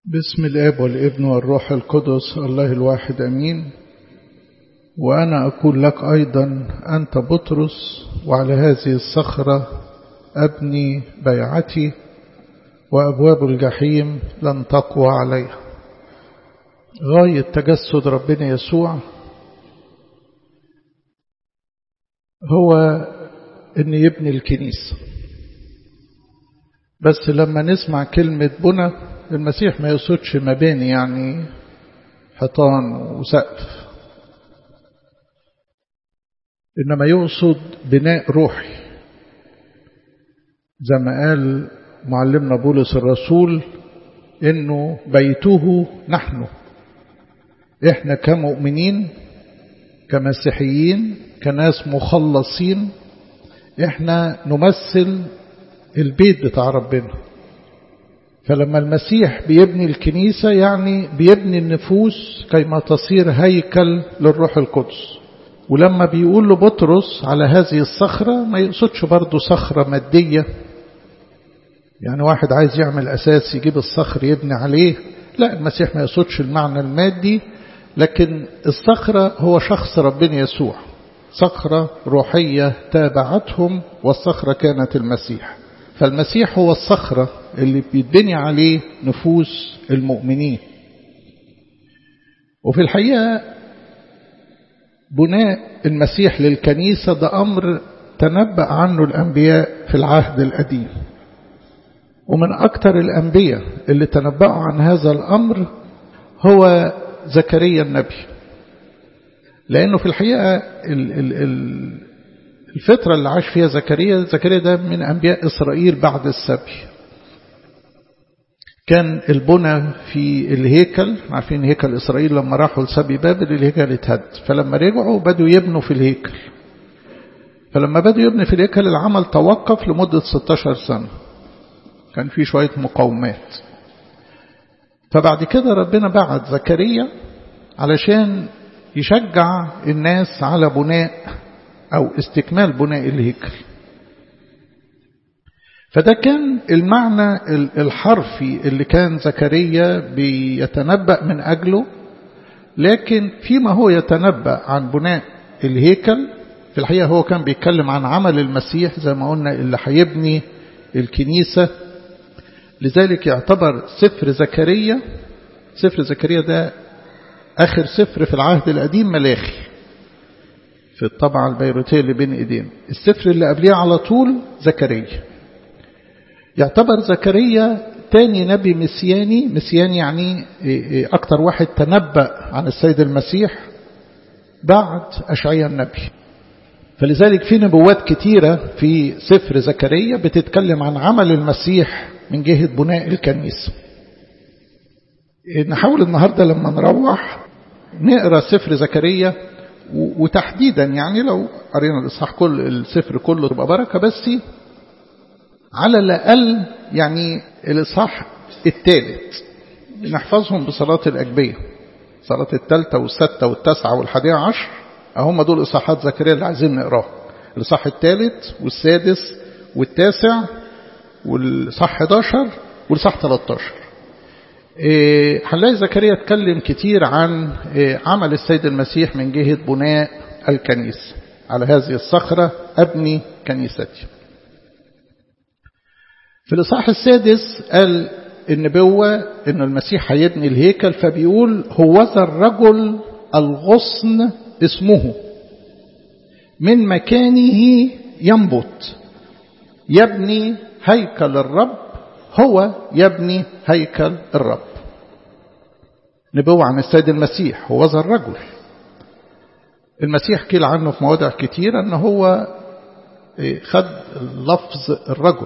بسم الاب والابن والروح القدس الله الواحد امين وانا اقول لك ايضا انت بطرس وعلى هذه الصخره ابني بيعتي وابواب الجحيم لن تقوى عليها غايه تجسد ربنا يسوع هو ان يبني الكنيسه بس لما نسمع كلمه بنى المسيح ما يقصدش مباني يعني حيطان وسقف إنما يقصد بناء روحي زي ما قال معلمنا بولس الرسول إنه بيته نحن إحنا كمؤمنين كمسيحيين كناس مخلصين إحنا نمثل البيت بتاع ربنا فلما المسيح بيبني الكنيسة يعني بيبني النفوس كيما تصير هيكل للروح القدس ولما بيقول له بطرس على هذه الصخرة ما يقصدش برضه صخرة مادية يعني واحد عايز يعمل أساس يجيب الصخر يبني عليه لا المسيح ما يقصدش المعنى المادي لكن الصخرة هو شخص ربنا يسوع صخرة روحية تابعتهم والصخرة كانت المسيح فالمسيح هو الصخرة اللي بيتبني عليه نفوس المؤمنين وفي الحقيقة بناء المسيح للكنيسة ده أمر تنبأ عنه الأنبياء في العهد القديم ومن أكثر الأنبياء اللي تنبأوا عن هذا الأمر هو زكريا النبي لأنه في الحقيقة ال ال ال الفترة اللي عاش فيها زكريا زكريا ده من أنبياء إسرائيل بعد السبي كان البنى في الهيكل عارفين هيكل إسرائيل لما راحوا لسبي بابل الهيكل اتهد فلما رجعوا بدوا يبنوا في الهيكل فلما بدوا يبنوا في الهيكل العمل توقف لمدة 16 سنة كان في شوية مقاومات فبعد كده ربنا بعت زكريا علشان يشجع الناس على بناء أو استكمال بناء الهيكل فده كان المعنى الحرفي اللي كان زكريا بيتنبأ من أجله لكن فيما هو يتنبأ عن بناء الهيكل في الحقيقة هو كان بيتكلم عن عمل المسيح زي ما قلنا اللي هيبني الكنيسة لذلك يعتبر سفر زكريا سفر زكريا ده آخر سفر في العهد القديم ملاخي في الطبعة البيروتية اللي بين ايدينا السفر اللي قبليه على طول زكريا يعتبر زكريا تاني نبي مسياني مسياني يعني أكتر واحد تنبأ عن السيد المسيح بعد أشعيا النبي فلذلك في نبوات كتيرة في سفر زكريا بتتكلم عن عمل المسيح من جهة بناء الكنيسة نحاول النهاردة لما نروح نقرأ سفر زكريا وتحديدا يعني لو قرينا الإصحاح كل السفر كله تبقى بركة بس على الأقل يعني الإصحاح الثالث نحفظهم بصلاة الأجبية صلاة الثالثة والستة والتاسعة والحادية عشر هم دول إصحاحات زكريا اللي عايزين نقراه الإصحاح الثالث والسادس والتاسع والإصحاح 11 والإصحاح 13 هنلاقي زكريا اتكلم كتير عن عمل السيد المسيح من جهة بناء الكنيسة على هذه الصخرة أبني كنيستي في الإصحاح السادس قال النبوة إن المسيح هيبني الهيكل فبيقول هوذا الرجل الغصن اسمه من مكانه ينبت يبني هيكل الرب هو يبني هيكل الرب نبوة عن السيد المسيح هو ذا الرجل المسيح قيل عنه في مواضع كتيرة أنه هو خد لفظ الرجل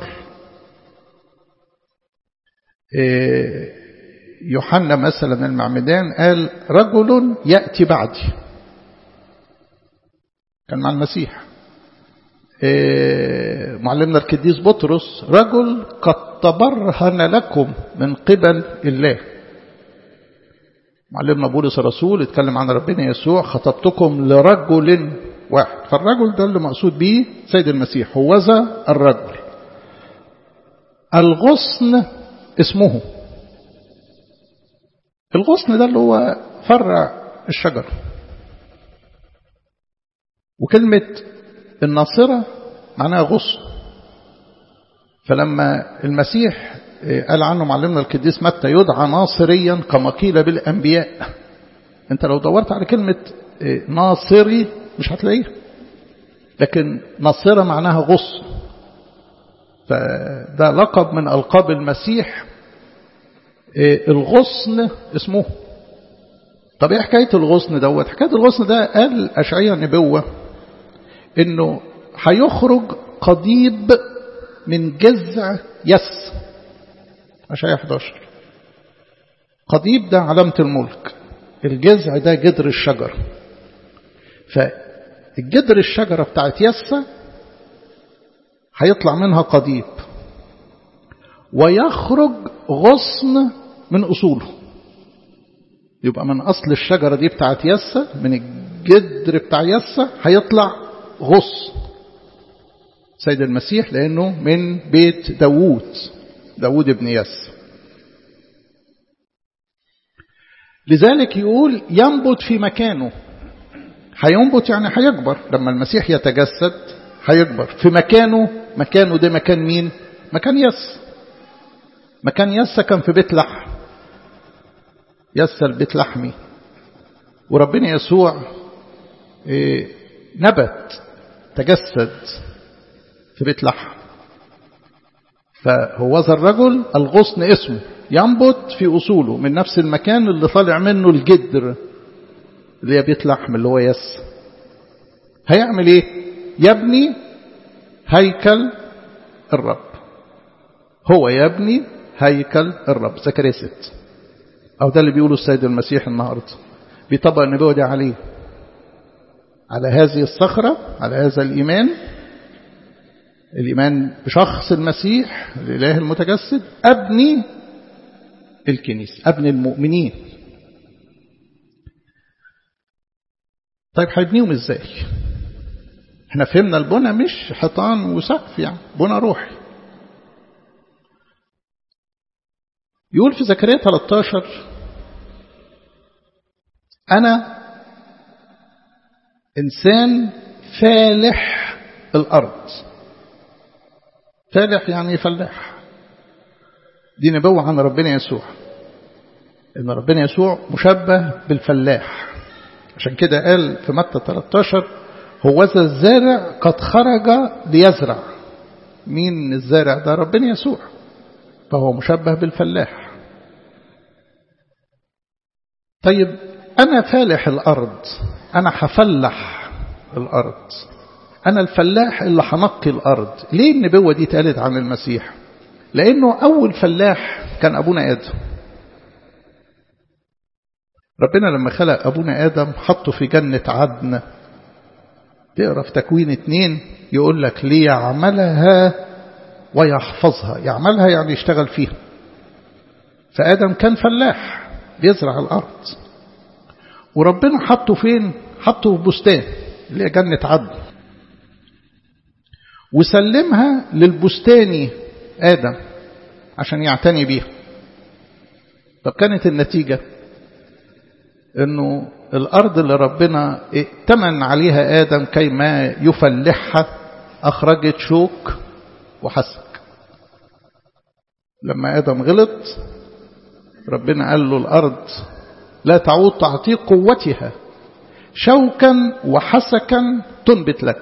يوحنا مثلا المعمدان قال رجل يأتي بعدي كان مع المسيح معلمنا القديس بطرس رجل قد تبرهن لكم من قبل الله معلمنا بولس الرسول اتكلم عن ربنا يسوع خطبتكم لرجل واحد فالرجل ده اللي مقصود به سيد المسيح هو ذا الرجل الغصن اسمه الغصن ده اللي هو فرع الشجر وكلمة الناصرة معناها غصن فلما المسيح قال عنه معلمنا القديس متى يدعى ناصريا كما قيل بالأنبياء انت لو دورت على كلمة ناصري مش هتلاقيها لكن ناصرة معناها غصن فده لقب من ألقاب المسيح الغصن اسمه طب ايه حكاية الغصن دوت حكاية الغصن ده قال أشعية نبوة انه هيخرج قضيب من جذع يس أشعية 11 قضيب ده علامة الملك الجذع ده جذر الشجر فالجذر الشجرة بتاعت يسة هيطلع منها قضيب ويخرج غصن من أصوله يبقى من أصل الشجرة دي بتاعت يسة من الجذر بتاع يسة هيطلع غصن سيد المسيح لأنه من بيت داوود داوود ابن يس لذلك يقول ينبت في مكانه هينبت يعني هيكبر لما المسيح يتجسد هيكبر في مكانه مكانه ده مكان مين مكان يس مكان يس كان في بيت لحم يس البيت لحمي وربنا يسوع نبت تجسد في بيت لحم فهو ذا الرجل الغصن اسمه ينبت في أصوله من نفس المكان اللي طالع منه الجدر اللي هي بيت لحم اللي هو يس هيعمل ايه يبني هيكل الرب هو يبني هيكل الرب زكريا ست أو ده اللي بيقوله السيد المسيح النهاردة بيطبق النبوة دي عليه على هذه الصخرة على هذا الإيمان الإيمان بشخص المسيح الإله المتجسد أبني الكنيسة أبني المؤمنين طيب هيبنيهم إزاي احنا فهمنا البنى مش حيطان وسقف يعني بنى روحي يقول في زكريا 13 أنا إنسان فالح الأرض فالح يعني فلاح دي نبوة عن ربنا يسوع إن ربنا يسوع مشبه بالفلاح عشان كده قال في متى 13 هو ذا الزارع قد خرج ليزرع مين الزارع ده ربنا يسوع فهو مشبه بالفلاح طيب أنا فالح الأرض أنا هفلح الأرض أنا الفلاح اللي هنقي الأرض ليه النبوة دي اتقالت عن المسيح لأنه أول فلاح كان أبونا آدم ربنا لما خلق أبونا آدم حطه في جنة عدن تقرأ في تكوين اتنين يقول لك ليعملها ويحفظها يعملها يعني يشتغل فيها فآدم كان فلاح بيزرع الأرض وربنا حطه فين حطه في بستان اللي هي جنة عدن وسلمها للبستاني آدم عشان يعتني بيها طب كانت النتيجة انه الارض اللي ربنا ائتمن عليها ادم كيما يفلحها اخرجت شوك وحسك لما ادم غلط ربنا قال له الارض لا تعود تعطيك قوتها شوكا وحسكا تنبت لك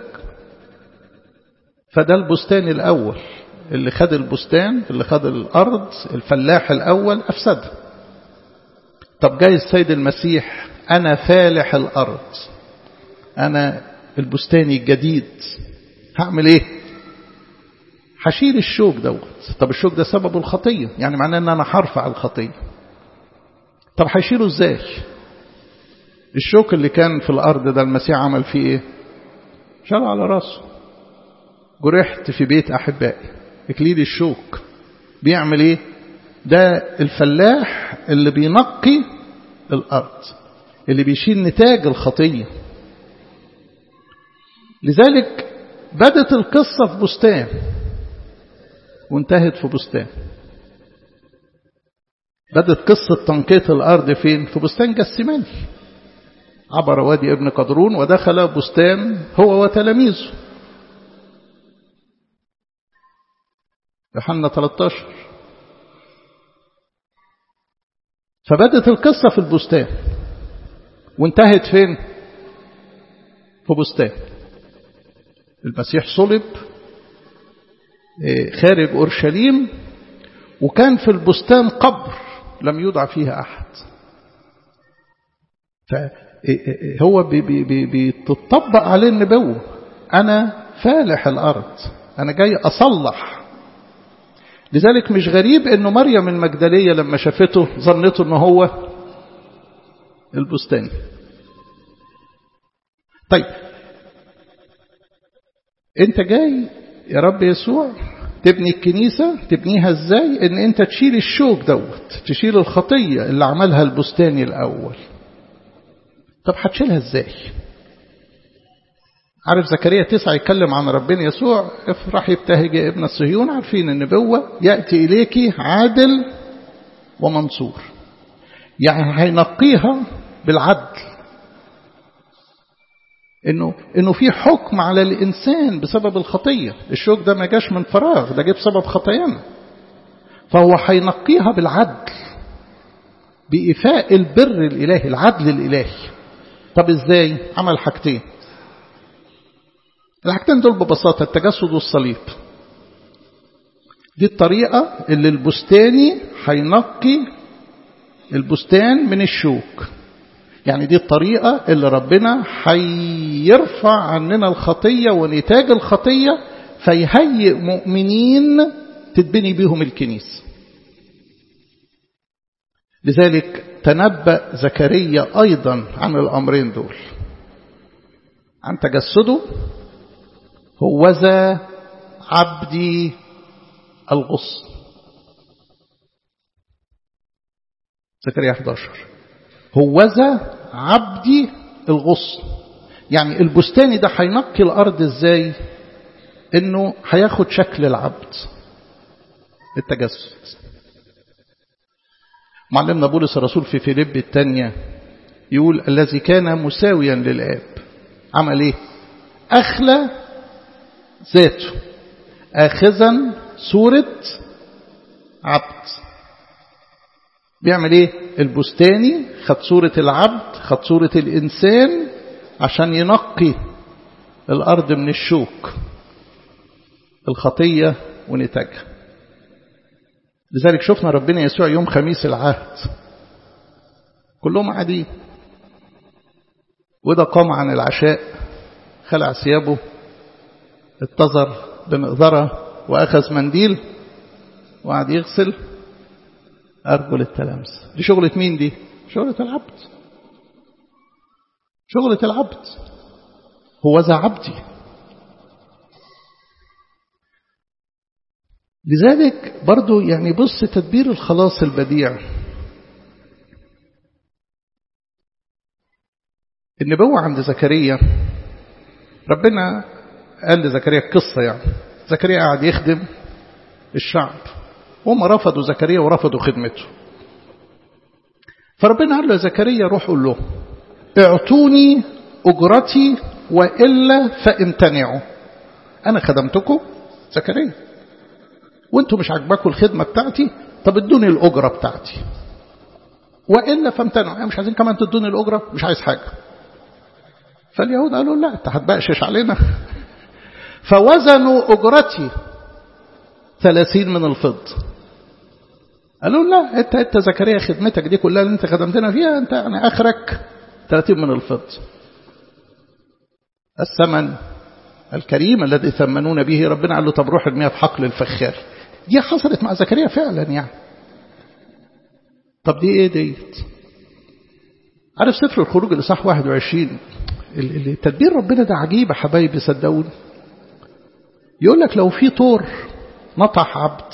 فده البستان الاول اللي خد البستان اللي خد الارض الفلاح الاول افسدها طب جاي السيد المسيح أنا فالح الأرض أنا البستاني الجديد هعمل إيه هشيل الشوك دوت طب الشوك ده سببه الخطية يعني معناه أن أنا هرفع الخطية طب هشيله إزاي الشوك اللي كان في الأرض ده المسيح عمل فيه إيه شال على راسه جرحت في بيت أحبائي إكليل الشوك بيعمل إيه ده الفلاح اللي بينقي الأرض اللي بيشيل نتاج الخطية لذلك بدت القصة في بستان وانتهت في بستان بدت قصة تنقية الأرض فين في بستان جسماني عبر وادي ابن قدرون ودخل بستان هو وتلاميذه يوحنا 13 فبدت القصة في البستان وانتهت فين في بستان المسيح صلب خارج أورشليم وكان في البستان قبر لم يوضع فيها أحد فهو بتطبق عليه النبوة أنا فالح الأرض أنا جاي أصلح لذلك مش غريب أنه مريم المجدلية لما شافته ظنته أنه هو البستان طيب انت جاي يا رب يسوع تبني الكنيسة تبنيها ازاي ان انت تشيل الشوك دوت تشيل الخطية اللي عملها البستاني الاول طب هتشيلها ازاي عارف زكريا تسعة يتكلم عن ربنا يسوع افرح يبتهج يا ابن الصهيون عارفين النبوة يأتي إليك عادل ومنصور يعني هينقيها بالعدل انه انه في حكم على الانسان بسبب الخطيه الشوك ده ما جاش من فراغ ده جه بسبب خطايانا فهو هينقيها بالعدل بإيفاء البر الإلهي العدل الإلهي طب إزاي عمل حاجتين الحاجتين دول ببساطة التجسد والصليب دي الطريقة اللي البستاني هينقي البستان من الشوك يعني دي الطريقة اللي ربنا هيرفع عننا الخطية ونتاج الخطية فيهيئ مؤمنين تتبني بهم الكنيسة لذلك تنبأ زكريا أيضا عن الأمرين دول عن تجسده هوذا عبدي الغصن زكريا 11 هوذا عبدي الغصن يعني البستاني ده هينقي الأرض ازاي انه هياخد شكل العبد التجسد معلمنا بولس الرسول في فيليب الثانية يقول الذي كان مساويا للآب عمل ايه أخلى ذاته آخذا صورة عبد بيعمل ايه البستاني خد صورة العبد خد صورة الإنسان عشان ينقي الأرض من الشوك الخطية ونتاجها لذلك شفنا ربنا يسوع يوم خميس العهد كلهم قاعدين وده قام عن العشاء خلع ثيابه اتزر بمقذرة وأخذ منديل وقعد يغسل أرجل التلامس دي شغلة مين دي شغلة العبد شغلة العبد هو ذا عبدي لذلك برضو يعني بص تدبير الخلاص البديع النبوة عند زكريا ربنا قال لزكريا القصة يعني زكريا قاعد يخدم الشعب هم رفضوا زكريا ورفضوا خدمته فربنا قال له زكريا روح قول له اعطوني أجرتي وإلا فامتنعوا أنا خدمتكم زكريا وانتم مش عاجباكم الخدمة بتاعتي طب ادوني الأجرة بتاعتي وإلا فامتنعوا يعني مش عايزين كمان تدوني الأجرة مش عايز حاجة فاليهود قالوا لا انت هتبقشش علينا فوزنوا أجرتي ثلاثين من الفضة قالوا لا انت انت زكريا خدمتك دي كلها اللي انت خدمتنا فيها انت يعني اخرك 30 من الفضة الثمن الكريم الذي ثمنون به ربنا قال له طب روح ارميها في حقل الفخار دي حصلت مع زكريا فعلا يعني طب دي ايه ديت عارف سفر الخروج الاصحاح 21 اللي تدبير ربنا ده عجيب يا حبايبي صدقوني يقول لك لو في طور نطح عبد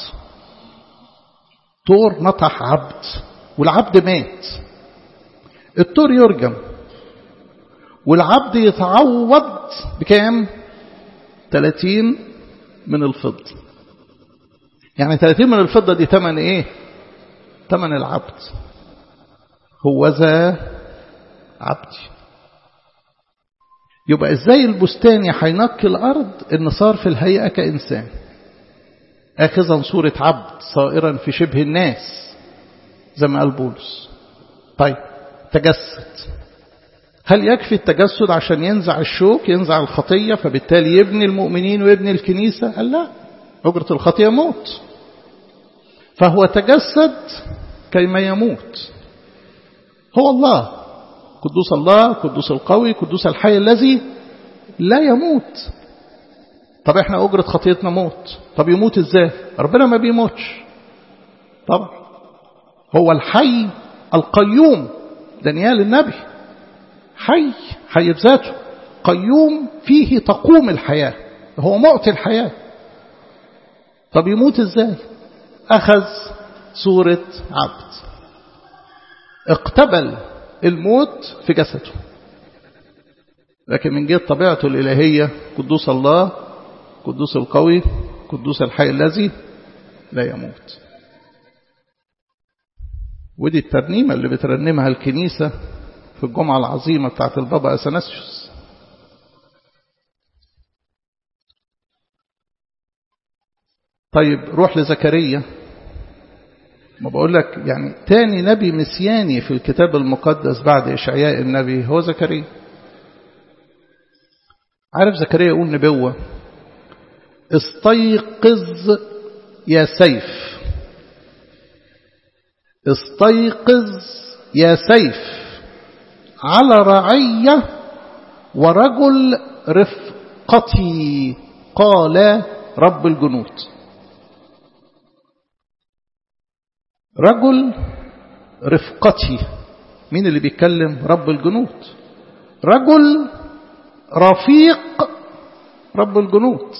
طور نطح عبد والعبد مات الطور يرجم والعبد يتعوض بكام 30 من الفضة يعني 30 من الفضة دي ثمن ايه ثمن العبد هو ذا عبدي يبقى ازاي البستاني هينقي الارض ان صار في الهيئه كانسان اخذا صوره عبد صائرا في شبه الناس زي ما قال بولس طيب تجسد هل يكفي التجسد عشان ينزع الشوك ينزع الخطيه فبالتالي يبني المؤمنين ويبني الكنيسه قال لا اجره الخطيه موت فهو تجسد كيما يموت هو الله قدوس الله قدوس القوي قدوس الحي الذي لا يموت طب احنا أجرة خطيتنا موت طب يموت ازاي ربنا ما بيموتش طبعا هو الحي القيوم دانيال النبي حي حي بذاته قيوم فيه تقوم الحياة هو معطي الحياة طب يموت ازاي أخذ صورة عبد اقتبل الموت في جسده لكن من جهة طبيعته الإلهية قدوس الله قدوس القوي قدوس الحي الذي لا يموت ودي الترنيمة اللي بترنمها الكنيسة في الجمعة العظيمة بتاعت البابا أثناسيوس طيب روح لزكريا ما بقول لك يعني تاني نبي مسياني في الكتاب المقدس بعد إشعياء النبي هو زكريا عارف زكريا يقول نبوة استيقظ يا سيف استيقظ يا سيف على رعية ورجل رفقتي قال رب الجنود رجل رفقتي مين اللي بيتكلم رب الجنود رجل رفيق رب الجنود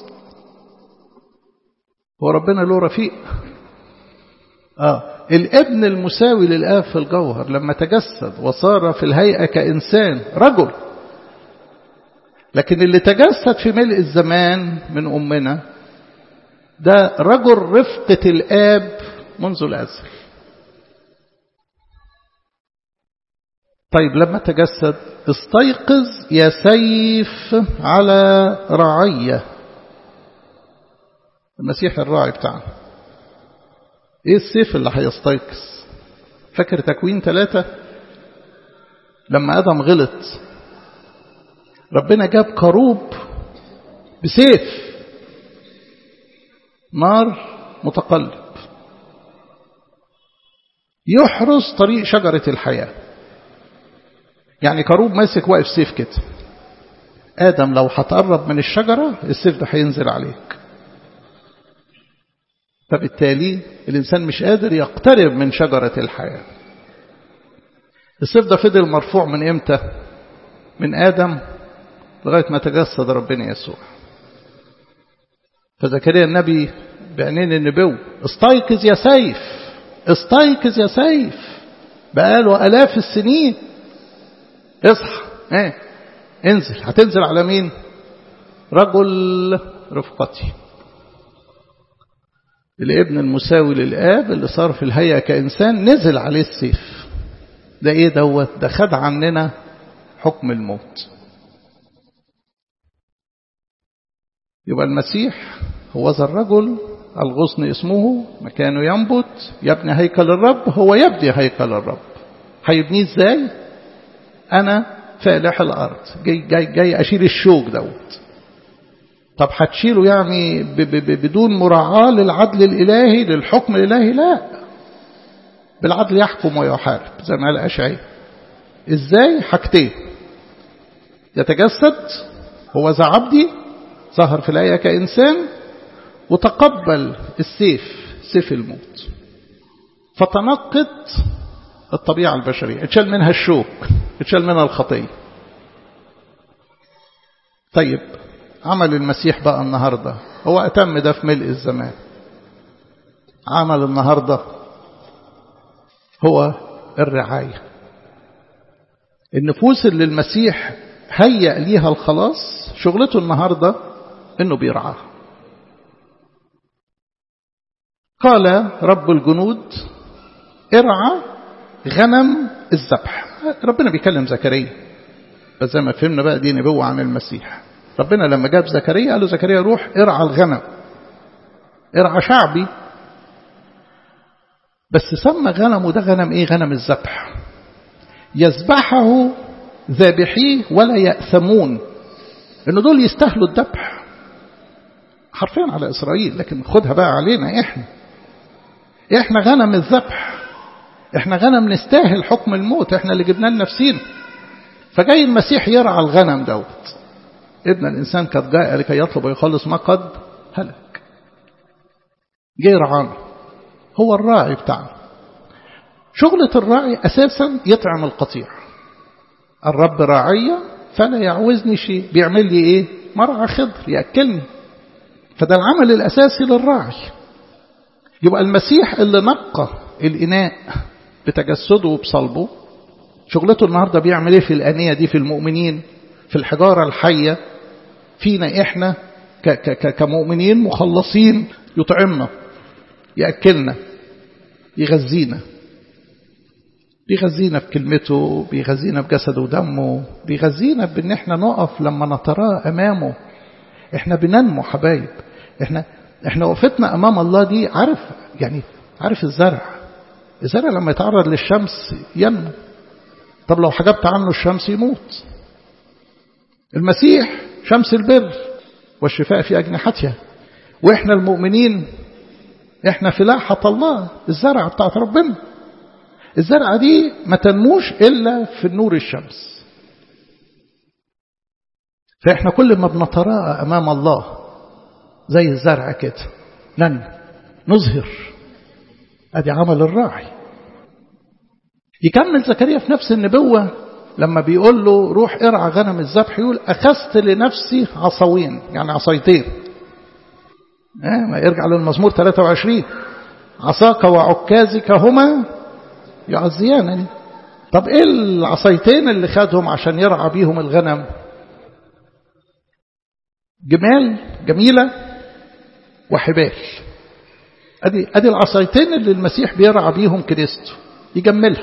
هو ربنا له رفيق آه الابن المساوي للآب في الجوهر لما تجسد وصار في الهيئة كإنسان رجل لكن اللي تجسد في ملء الزمان من أمنا ده رجل رفقة الآب منذ الأزل طيب لما تجسد استيقظ يا سيف على رعية المسيح الراعي بتاعنا ايه السيف اللي هيستيقظ فاكر تكوين ثلاثة لما آدم غلط ربنا جاب كروب بسيف نار متقلب يحرس طريق شجرة الحياة يعني كروب ماسك واقف سيف كده آدم لو هتقرب من الشجرة السيف ده هينزل عليك فبالتالي الإنسان مش قادر يقترب من شجرة الحياة السيف ده فضل مرفوع من إمتى من آدم لغاية ما تجسد ربنا يسوع فزكريا النبي بعينين النبو استيقظ يا سيف استيقظ يا سيف بقاله ألاف السنين اصحى ايه انزل هتنزل على مين رجل رفقتي الابن المساوي للآب اللي صار في الهيئة كإنسان نزل عليه السيف ده ايه دوت ده خد عننا حكم الموت يبقى المسيح هو ذا الرجل الغصن اسمه مكانه ينبت يبني هيكل الرب هو يبني هيكل الرب هيبنيه ازاي انا فالح الارض جاي, جاي, جاي اشيل الشوك دوت طب هتشيله يعني ب ب ب بدون مراعاة للعدل الإلهي للحكم الإلهي لا بالعدل يحكم ويحارب زي ما قال أشعي إزاي حاجتين يتجسد هو ذا عبدي ظهر في الآية كإنسان وتقبل السيف سيف الموت فتنقت الطبيعة البشرية اتشال منها الشوك اتشال منها الخطية طيب عمل المسيح بقى النهاردة هو أتم ده في ملء الزمان عمل النهاردة هو الرعاية النفوس اللي المسيح هيأ ليها الخلاص شغلته النهاردة انه بيرعاها قال رب الجنود ارعى غنم الذبح ربنا بيكلم زكريا بس زي ما فهمنا بقى دي نبوة عن المسيح ربنا لما جاب زكريا قال له زكريا روح ارعى الغنم ارعى شعبي بس سمى غنمه ده غنم ايه غنم الذبح يذبحه ذابحيه ولا يأثمون ان دول يستاهلوا الذبح حرفيا على اسرائيل لكن خدها بقى علينا احنا احنا غنم الذبح احنا غنم نستاهل حكم الموت احنا اللي جبناه لنفسينا فجاي المسيح يرعى الغنم دوت ابن الانسان قد جاء لكي يطلب ويخلص ما قد هلك جاي يرعانا هو الراعي بتاعنا شغلة الراعي أساسا يطعم القطيع الرب راعية فلا يعوزني شيء بيعمل لي إيه مرعى خضر يأكلني فده العمل الأساسي للراعي يبقى المسيح اللي نقى الإناء بتجسده وبصلبه شغلته النهاردة بيعمل إيه في الأنية دي في المؤمنين في الحجارة الحية فينا إحنا كمؤمنين مخلصين يطعمنا يأكلنا يغذينا بيغذينا بكلمته بيغذينا بجسده ودمه بيغذينا بان احنا نقف لما نتراه امامه احنا بننمو حبايب احنا احنا وقفتنا امام الله دي عارف يعني عارف الزرع الزرع لما يتعرض للشمس ينمو طب لو حجبت عنه الشمس يموت المسيح شمس البر والشفاء في اجنحتها واحنا المؤمنين احنا فلاحة الله الزرعة بتاعت ربنا الزرعة دي ما تنموش إلا في نور الشمس فإحنا كل ما بنتراءى أمام الله زي الزرع كده لن نظهر أدي عمل الراعي يكمل زكريا في نفس النبوة لما بيقول له روح ارعى غنم الذبح يقول أخذت لنفسي عصوين يعني عصايتين ما يرجع للمزمور 23 عصاك وعكازك هما يعزيانني طب ايه العصايتين اللي خدهم عشان يرعى بيهم الغنم جمال جميلة وحبال ادي ادي العصايتين اللي المسيح بيرعى بيهم كنيسته يجملها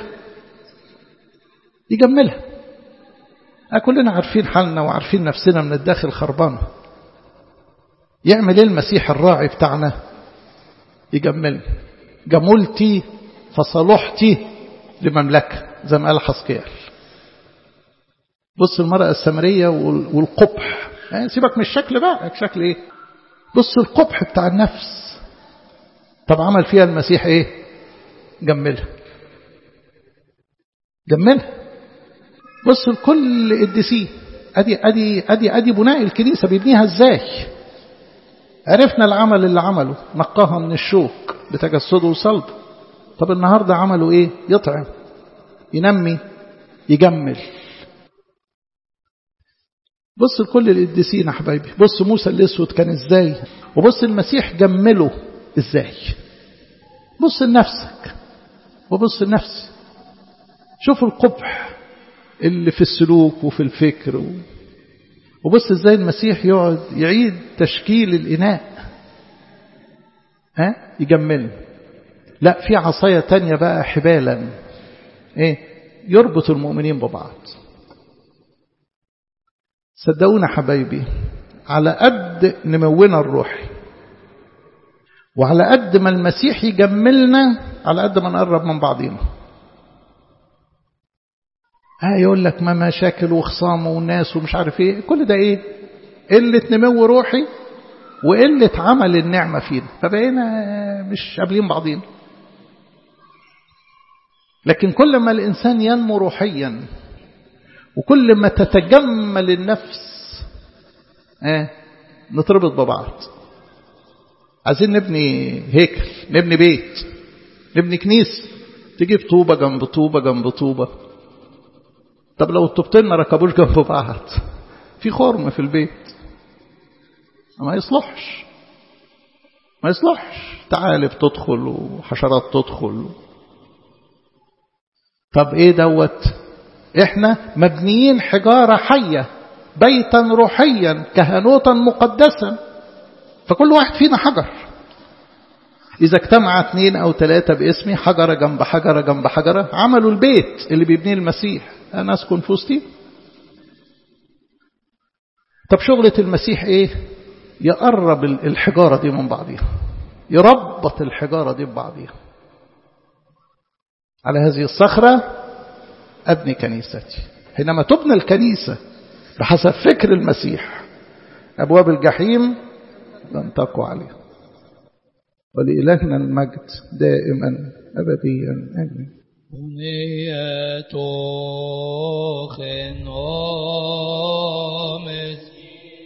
يجملها كلنا عارفين حالنا وعارفين نفسنا من الداخل خربانه يعمل ايه المسيح الراعي بتاعنا يجملني جملتي فصلحتي لمملكة زي ما قال حسكيال بص المرأة السامرية والقبح يعني سيبك من الشكل بقى شكل ايه بص القبح بتاع النفس طب عمل فيها المسيح ايه جملها جملها بص لكل قديسيه ادي ادي ادي ادي بناء الكنيسه بيبنيها ازاي عرفنا العمل اللي عمله نقاها من الشوك بتجسده وصلبه طب النهاردة عملوا ايه يطعم ينمي يجمل بص لكل القديسين يا حبايبي بص موسى الاسود كان ازاي وبص المسيح جمله ازاي بص لنفسك وبص لنفسي شوف القبح اللي في السلوك وفي الفكر و... وبص ازاي المسيح يقعد يعيد تشكيل الإناء ها يجمله لا في عصاية تانية بقى حبالا ايه يربط المؤمنين ببعض صدقونا حبايبي على قد نمونا الروح وعلى قد ما المسيح يجملنا على قد ما نقرب من بعضينا ها يقول لك ما مشاكل وخصام والناس ومش عارف ايه كل ده ايه قلة نمو روحي وقلة عمل النعمة فينا فبقينا مش قابلين بعضين لكن كل ما الإنسان ينمو روحيا وكل ما تتجمل النفس اه نتربط ببعض عايزين نبني هيكل نبني بيت نبني كنيسة تجيب طوبة جنب طوبة جنب طوبة طب لو الطوبتين ما ركبوش جنب بعض في خرم في البيت ما يصلحش ما يصلحش تعالب تدخل وحشرات تدخل طب ايه دوت احنا مبنيين حجارة حية بيتا روحيا كهنوتا مقدسا فكل واحد فينا حجر إذا اجتمع اثنين أو ثلاثة باسمي حجرة جنب حجرة جنب حجرة عملوا البيت اللي بيبنيه المسيح أنا أسكن في وسطي طب شغلة المسيح إيه يقرب الحجارة دي من بعضها يربط الحجارة دي ببعضها على هذه الصخرة أبني كنيستي حينما تبنى الكنيسة بحسب فكر المسيح أبواب الجحيم لن تقوى عليها ولإلهنا المجد دائما أبديا آمين بنية خنوع